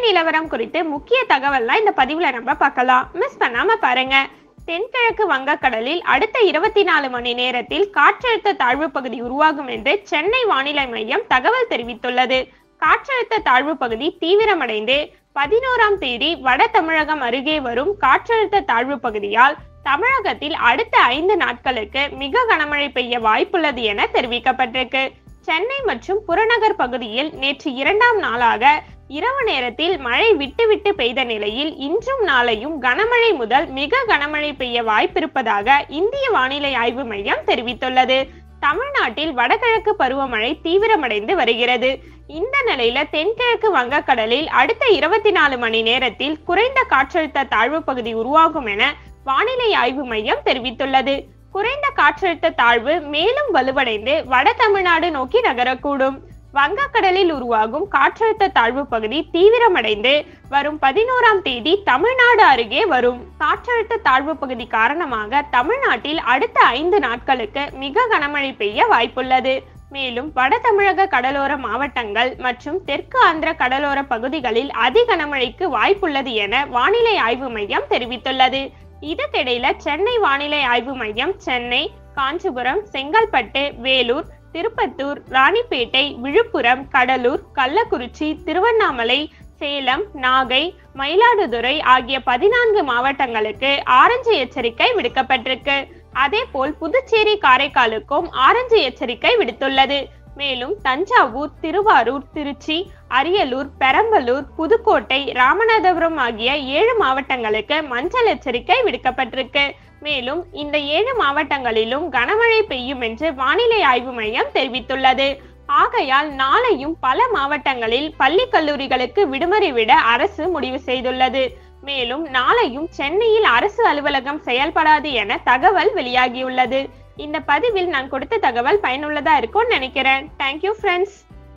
நிலவரம் குறித்து முக்கிய தகவல்லாம் இந்த பதிவுல நம்ம பார்க்கலாம் மிஸ் பண்ணாம பாருங்க தென்கிழக்கு வங்கக்கடலில் அடுத்த இருபத்தி நாலு மணி நேரத்தில் காற்றழுத்த தாழ்வு பகுதி உருவாகும் என்று சென்னை வானிலை மையம் தகவல் தெரிவித்துள்ளது காற்றழுத்த தாழ்வு பகுதி தீவிரமடைந்து பதினோராம் தேதி வட தமிழகம் அருகே வரும் காற்றழுத்த தாழ்வு பகுதியால் தமிழகத்தில் அடுத்த ஐந்து நாட்களுக்கு மிக கனமழை பெய்ய வாய்ப்புள்ளது என தெரிவிக்கப்பட்டிருக்கு சென்னை மற்றும் புறநகர் பகுதியில் நேற்று இரண்டாம் நாளாக இரவு நேரத்தில் மழை விட்டு விட்டு பெய்த நிலையில் இன்றும் நாளையும் கனமழை முதல் மிக கனமழை பெய்ய வாய்ப்பிருப்பதாக இந்திய வானிலை ஆய்வு மையம் தெரிவித்துள்ளது தமிழ்நாட்டில் வடகிழக்கு பருவமழை தீவிரமடைந்து வருகிறது இந்த நிலையில தென்கிழக்கு வங்கக்கடலில் அடுத்த இருபத்தி நாலு மணி நேரத்தில் குறைந்த காற்றழுத்த தாழ்வு பகுதி உருவாகும் என வானிலை ஆய்வு மையம் தெரிவித்துள்ளது குறைந்த காற்றழுத்த தாழ்வு மேலும் வலுவடைந்து வட தமிழ்நாடு நோக்கி நகரக்கூடும் வங்கக்கடலில் உருவாகும் காற்றழுத்த தாழ்வு பகுதி தீவிரமடைந்து வரும் பதினோராம் தேதி தமிழ்நாடு அருகே வரும் காற்றழுத்த தாழ்வு பகுதி காரணமாக தமிழ்நாட்டில் அடுத்த ஐந்து நாட்களுக்கு மிக கனமழை பெய்ய வாய்ப்புள்ளது மேலும் வட தமிழக கடலோர மாவட்டங்கள் மற்றும் தெற்கு ஆந்திர கடலோர பகுதிகளில் அதி கனமழைக்கு வாய்ப்புள்ளது என வானிலை ஆய்வு மையம் தெரிவித்துள்ளது இதற்கிடையில சென்னை வானிலை ஆய்வு மையம் சென்னை காஞ்சிபுரம் செங்கல்பட்டு வேலூர் திருப்பத்தூர் ராணிப்பேட்டை விழுப்புரம் கடலூர் கள்ளக்குறிச்சி திருவண்ணாமலை சேலம் நாகை மயிலாடுதுறை ஆகிய பதினான்கு மாவட்டங்களுக்கு ஆரஞ்சு எச்சரிக்கை விடுக்கப்பட்டிருக்கு அதேபோல் புதுச்சேரி காரைக்காலுக்கும் ஆரஞ்சு எச்சரிக்கை விடுத்துள்ளது மேலும் தஞ்சாவூர் திருவாரூர் திருச்சி அரியலூர் பெரம்பலூர் புதுக்கோட்டை ராமநாதபுரம் ஆகிய ஏழு மாவட்டங்களுக்கு மஞ்சள் எச்சரிக்கை விடுக்கப்பட்டிருக்கு மேலும் இந்த ஏழு மாவட்டங்களிலும் கனமழை பெய்யும் என்று வானிலை ஆய்வு மையம் தெரிவித்துள்ளது ஆகையால் நாளையும் பல மாவட்டங்களில் பள்ளி கல்லூரிகளுக்கு விடுமுறை விட அரசு முடிவு செய்துள்ளது மேலும் நாளையும் சென்னையில் அரசு அலுவலகம் செயல்படாது என தகவல் வெளியாகியுள்ளது இந்த பதிவில் நான் கொடுத்த தகவல் பயனுள்ளதா இருக்கும்னு நினைக்கிறேன் தேங்க்யூ ஃப்ரெண்ட்ஸ்